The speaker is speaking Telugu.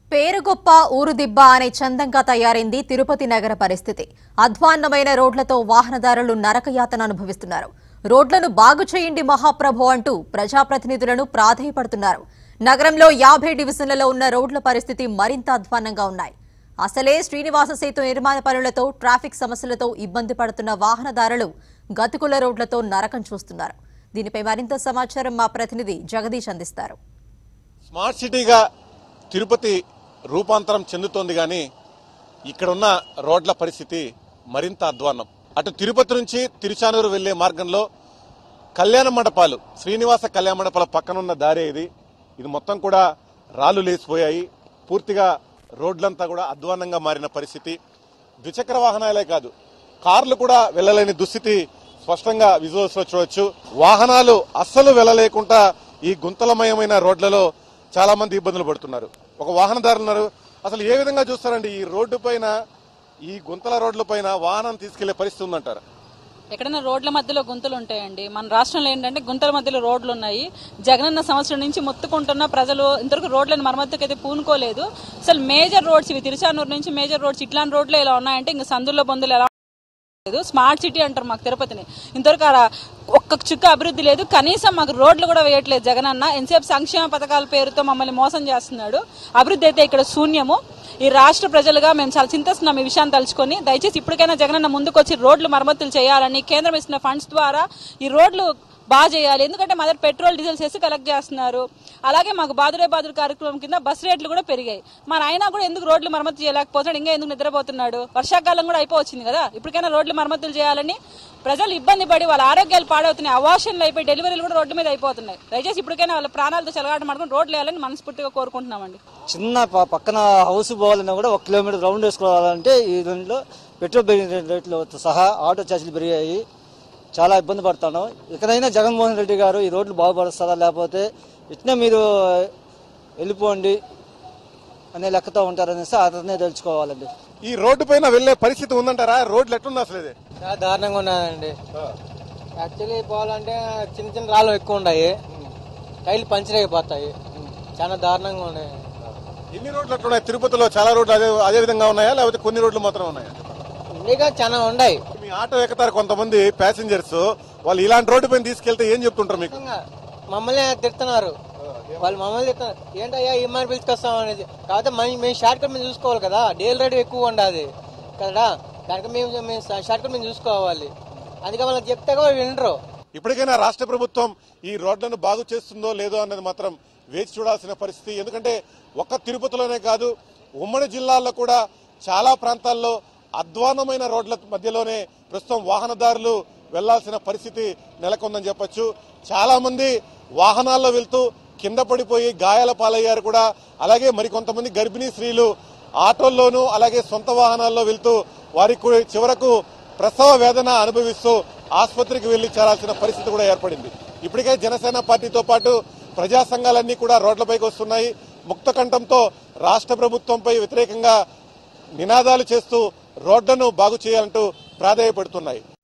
పేరు గొప్ప ఊరు దిబ్బ అనే చందంగా తయారైంది తిరుపతి నగర పరిస్థితి అధ్వాన్నమైన రోడ్లతో వాహనదారులు నరకయాతన అనుభవిస్తున్నారు రోడ్లను బాగు చేయండి మహాప్రభు అంటూ ప్రజాప్రతినిధులను ప్రాధేయపడుతున్నారు నగరంలో యాభై డివిజన్లలో ఉన్న రోడ్ల పరిస్థితి మరింత అధ్వాన్నంగా ఉన్నాయి అసలే శ్రీనివాస సేతు నిర్మాణ పనులతో ట్రాఫిక్ సమస్యలతో ఇబ్బంది పడుతున్న వాహనదారులు గతుకుల రోడ్లతో నరకం చూస్తున్నారు దీనిపై మరింత సమాచారం మా ప్రతినిధి జగదీష్ అందిస్తారు స్మార్ట్ సిటీగా తిరుపతి రూపాంతరం చెందుతోంది కానీ ఇక్కడున్న రోడ్ల పరిస్థితి మరింత అధ్వాన్నం అటు తిరుపతి నుంచి తిరుచానూరు వెళ్లే మార్గంలో కళ్యాణ మండపాలు శ్రీనివాస కళ్యాణ మండపాల పక్కనున్న దారే ఇది ఇది మొత్తం కూడా రాళ్లు లేచిపోయాయి పూర్తిగా రోడ్లంతా కూడా అధ్వాన్నంగా మారిన పరిస్థితి ద్విచక్ర వాహనాలే కాదు కార్లు కూడా వెళ్ళలేని దుస్థితి స్పష్టంగా విజువల్స్ లో చూడొచ్చు వాహనాలు అస్సలు వెళ్ళలేకుండా ఈ గుంతలమయమైన రోడ్లలో చాలా మంది ఇబ్బందులు పడుతున్నారు ఒక వాహనదారులు ఉన్నారు అసలు ఏ విధంగా చూస్తారండి ఈ రోడ్డు పైన ఈ గుంతల రోడ్ల పైన వాహనం తీసుకెళ్లే పరిస్థితి ఉందంటారు ఎక్కడైనా రోడ్ల మధ్యలో గుంతలు ఉంటాయండి మన రాష్ట్రంలో ఏంటంటే గుంతల మధ్యలో రోడ్లు ఉన్నాయి జగనన్న సంవత్సరం నుంచి మొత్తుకుంటున్న ప్రజలు ఇంతవరకు రోడ్లను మరమ్మతుకి అయితే పూనుకోలేదు అసలు మేజర్ రోడ్స్ ఇవి తిరుచానూరు నుంచి మేజర్ రోడ్స్ ఇట్లాంటి రోడ్లు ఇలా ఉన్నాయంటే ఇంకా సందుల్లో బొందులు ఎలా లేదు స్మార్ట్ సిటీ అంటారు మాకు తిరుపతిని ఇంతవరకు ఆడ ఒక్క చుక్క అభివృద్ధి లేదు కనీసం మాకు రోడ్లు కూడా వేయట్లేదు జగనన్న ఎంతసేపు సంక్షేమ పథకాల పేరుతో మమ్మల్ని మోసం చేస్తున్నాడు అభివృద్ధి అయితే ఇక్కడ శూన్యము ఈ రాష్ట్ర ప్రజలుగా మేము చాలా చింతిస్తున్నాం ఈ విషయాన్ని తలుచుకొని దయచేసి ఇప్పటికైనా జగనన్న ముందుకు వచ్చి రోడ్లు మరమ్మతులు చేయాలని కేంద్రం ఇస్తున్న ఫండ్స్ ద్వారా ఈ రోడ్లు బాగా చేయాలి ఎందుకంటే మా దగ్గర పెట్రోల్ డీజిల్ సెస్ కలెక్ట్ చేస్తున్నారు అలాగే మాకు బాదురే బాదురు కార్యక్రమం కింద బస్ రేట్లు కూడా పెరిగాయి మన అయినా కూడా ఎందుకు రోడ్లు మరమ్మతు చేయలేకపోతున్నాడు ఇంకా ఎందుకు నిద్రపోతున్నాడు వర్షాకాలం కూడా అయిపోవచ్చింది కదా ఇప్పటికైనా రోడ్లు మరమ్మతులు చేయాలని ప్రజలు ఇబ్బంది పడి వాళ్ళ ఆరోగ్యాలు పాడవుతున్నాయి అవాషన్లు అయిపోయి డెలివరీలు కూడా రోడ్ల మీద అయిపోతున్నాయి దయచేసి ఇప్పటికైనా వాళ్ళ ప్రాణాలతో చెలగాట మాడుకుని రోడ్లు వేయాలని మనస్ఫూర్తిగా కోరుకుంటున్నామండి చిన్న ప- పక్కన హౌస్ పోవాలన్నా కూడా ఒక కిలోమీటర్ రౌండ్ వేసుకోవాలంటే ఈ రెండులో పెట్రోల్ పెరిగిన రేట్లు సహా ఆటో ఛార్జీలు పెరిగాయి చాలా ఇబ్బంది పడుతున్నాం ఇకనైనా జగన్మోహన్ రెడ్డి గారు ఈ రోడ్లు బాగుపరుస్తారా లేకపోతే ఇట్నే మీరు వెళ్ళిపోండి అనే లెక్కతో ఉంటారనేసి అతనే తెలుసుకోవాలండి ఈ రోడ్డు పైన వెళ్లే పరిస్థితి ఉందంటారా రోడ్లు ఎట్లుంది అసలు ఇది చాలా దారుణంగా ఉన్నదండి యాక్చువల్లీ పోవాలంటే చిన్న చిన్న రాళ్ళు ఎక్కువ ఉన్నాయి టైర్లు పంచర్ అయిపోతాయి చాలా దారుణంగా ఉన్నాయి ఎన్ని రోడ్లు ఎట్లున్నాయి తిరుపతిలో చాలా రోడ్లు అదే అదే విధంగా ఉన్నాయా లేకపోతే కొన్ని రోడ్లు మాత్రం ఉన్నాయా ఇంకా చాలా ఉన్నాయి మీ ఆటో ఎక్కుతారు కొంతమంది ప్యాసింజర్స్ వాళ్ళు ఇలాంటి రోడ్డు పైన తీసుకెళ్తే ఏం చెప్తుంటారు మీకు నిజంగా మమ్మల్ని తిడుతున్నారు వాళ్ళు మమ్మల్ని తిడుతున్నారు ఏంటయ్యా ఈ మరి పిలుచుకొస్తాం అనేది కాకపోతే మేము మేము షార్ట్ కట్ మీద చూసుకోవాలి కదా డేల్ రేట్ ఎక్కువ ఉండాలి కదా దానికి మేము మేము షార్ట్ కట్ మీద చూసుకోవాలి అందుకే వాళ్ళకి చెప్తే కూడా వినరు ఇప్పటికైనా రాష్ట్ర ప్రభుత్వం ఈ రోడ్లను బాగు చేస్తుందో లేదో అన్నది మాత్రం వేచి చూడాల్సిన పరిస్థితి ఎందుకంటే ఒక్క తిరుపతిలోనే కాదు ఉమ్మడి జిల్లాల్లో కూడా చాలా ప్రాంతాల్లో అధ్వానమైన రోడ్ల మధ్యలోనే ప్రస్తుతం వాహనదారులు వెళ్లాల్సిన పరిస్థితి నెలకొందని చెప్పొచ్చు చాలా మంది వాహనాల్లో వెళ్తూ కింద పడిపోయి గాయాల పాలయ్యారు కూడా అలాగే మరికొంతమంది గర్భిణీ స్త్రీలు ఆటోల్లోనూ అలాగే సొంత వాహనాల్లో వెళ్తూ వారికి కూడా చివరకు ప్రసవ వేదన అనుభవిస్తూ ఆసుపత్రికి వెళ్లి చేరాల్సిన పరిస్థితి కూడా ఏర్పడింది ఇప్పటికే జనసేన పార్టీతో పాటు ప్రజా సంఘాలన్నీ కూడా రోడ్లపైకి వస్తున్నాయి ముక్త కంఠంతో రాష్ట్ర ప్రభుత్వంపై వ్యతిరేకంగా నినాదాలు చేస్తూ రోడ్లను బాగు చేయాలంటూ ప్రాధాయపడుతున్నాయి